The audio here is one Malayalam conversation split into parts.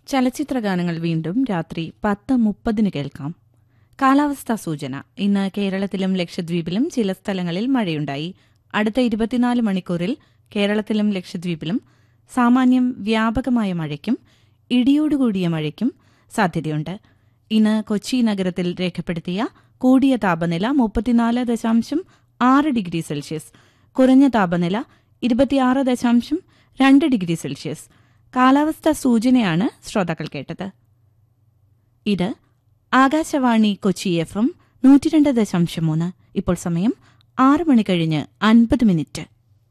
ചലച്ചിത്ര ഗാനങ്ങൾ വീണ്ടും രാത്രി പത്ത് മുപ്പതിന് കേൾക്കാം കാലാവസ്ഥാ സൂചന ഇന്ന് കേരളത്തിലും ലക്ഷദ്വീപിലും ചില സ്ഥലങ്ങളിൽ മഴയുണ്ടായി അടുത്ത ഇരുപത്തിനാല് മണിക്കൂറിൽ കേരളത്തിലും ലക്ഷദ്വീപിലും സാമാന്യം വ്യാപകമായ മഴയ്ക്കും ഇടിയോടുകൂടിയ മഴയ്ക്കും സാധ്യതയുണ്ട് ഇന്ന് കൊച്ചി നഗരത്തിൽ രേഖപ്പെടുത്തിയ കൂടിയ താപനില മുപ്പത്തിനാല് ദശാംശം ആറ് ഡിഗ്രി സെൽഷ്യസ് കുറഞ്ഞ താപനില ഇരുപത്തിയാറ് ദശാംശം രണ്ട് ഡിഗ്രി സെൽഷ്യസ് കാലാവസ്ഥാ സൂചനയാണ് ശ്രോതാക്കൾ കേട്ടത് ഇത് ആകാശവാണി കൊച്ചി എഫ് എം നൂറ്റിരണ്ട് ദശാംശം മൂന്ന് ഇപ്പോൾ സമയം ആറ് മണി കഴിഞ്ഞ് അൻപത് മിനിറ്റ്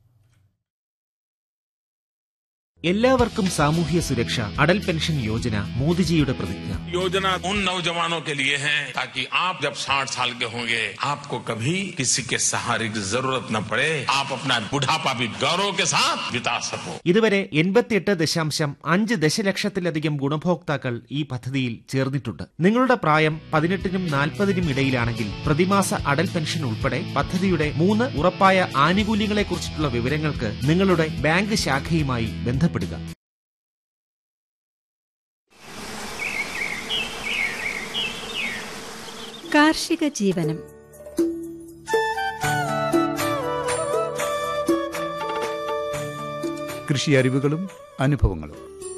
എല്ലാവർക്കും സാമൂഹ്യ സുരക്ഷ അടൽ പെൻഷൻ യോജന മോദിജിയുടെ പ്രതിജ്ഞ योजना उन नौजवानों के लिए है ताकि आप जब 60 साल के होंगे आपको कभी किसी के सहारे की जरूरत न पड़े आप अपना बुढ़ापा भी गौरव के साथ बिता सको ഇതുവരെ എൺപത്തിയെട്ട് ദശാംശം അഞ്ച് ദശലക്ഷത്തിലധികം ഗുണഭോക്താക്കൾ ഈ പദ്ധതിയിൽ ചേർന്നിട്ടുണ്ട് നിങ്ങളുടെ പ്രായം പതിനെട്ടിനും നാൽപ്പതിനും ഇടയിലാണെങ്കിൽ പ്രതിമാസ അടൽ പെൻഷൻ ഉൾപ്പെടെ പദ്ധതിയുടെ മൂന്ന് ഉറപ്പായ ആനുകൂല്യങ്ങളെക്കുറിച്ചിട്ടുള്ള വിവരങ്ങൾക്ക് നിങ്ങളുടെ ബാങ്ക് ശാഖയുമായി ബന്ധപ്പെടുക കാർഷിക ജീവനം കൃഷി അറിവുകളും അനുഭവങ്ങളും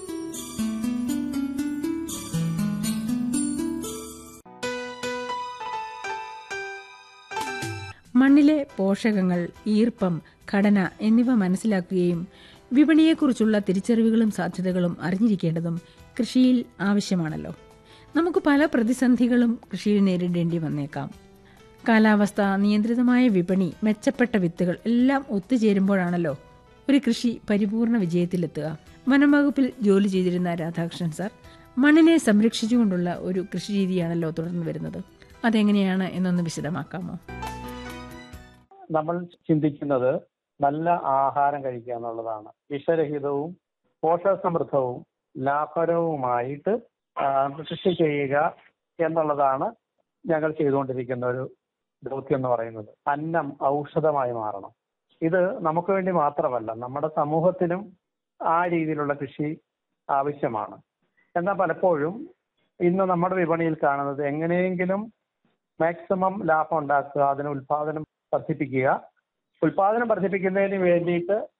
മണ്ണിലെ പോഷകങ്ങൾ ഈർപ്പം ഘടന എന്നിവ മനസ്സിലാക്കുകയും വിപണിയെക്കുറിച്ചുള്ള തിരിച്ചറിവുകളും സാധ്യതകളും അറിഞ്ഞിരിക്കേണ്ടതും കൃഷിയിൽ ആവശ്യമാണല്ലോ നമുക്ക് പല പ്രതിസന്ധികളും കൃഷിയിൽ നേരിടേണ്ടി വന്നേക്കാം കാലാവസ്ഥ നിയന്ത്രിതമായ വിപണി മെച്ചപ്പെട്ട വിത്തുകൾ എല്ലാം ഒത്തുചേരുമ്പോഴാണല്ലോ ഒരു കൃഷി പരിപൂർണ വിജയത്തിലെത്തുക വനം വകുപ്പിൽ ജോലി ചെയ്തിരുന്ന രാധാകൃഷ്ണൻ സാർ മണ്ണിനെ സംരക്ഷിച്ചുകൊണ്ടുള്ള ഒരു കൃഷി രീതിയാണല്ലോ തുടർന്നു വരുന്നത് അതെങ്ങനെയാണ് എന്നൊന്ന് വിശദമാക്കാമോ നമ്മൾ ചിന്തിക്കുന്നത് നല്ല ആഹാരം കഴിക്കുക എന്നുള്ളതാണ് വിഷരഹിതവും പോഷകസമൃദ്ധവും ലാഭകരവുമായിട്ട് ആ, കൃഷി ചെയ്യുക എന്നുള്ളതാണ് ഞങ്ങൾ ചെയ്തുകൊണ്ടിരിക്കുന്ന ഒരു ദൗത്യം എന്ന് പറയുന്നത് അന്നം ഔഷധമായി മാറണം ഇത് നമുക്ക് വേണ്ടി മാത്രമല്ല നമ്മുടെ സമൂഹത്തിനും ആ രീതിയിലുള്ള കൃഷി ആവശ്യമാണ് എന്നാൽ പലപ്പോഴും ഇന്ന് നമ്മുടെ വിപണിയിൽ കാണുന്നത് എങ്ങനെയെങ്കിലും മാക്സിമം ലാഭം ഉണ്ടാക്കുക അതിന് ഉൽപാദനം വർദ്ധിപ്പിക്കുക ഉൽപാദനം വർദ്ധിപ്പിക്കുന്നതിന് വേണ്ടിയിട്ട്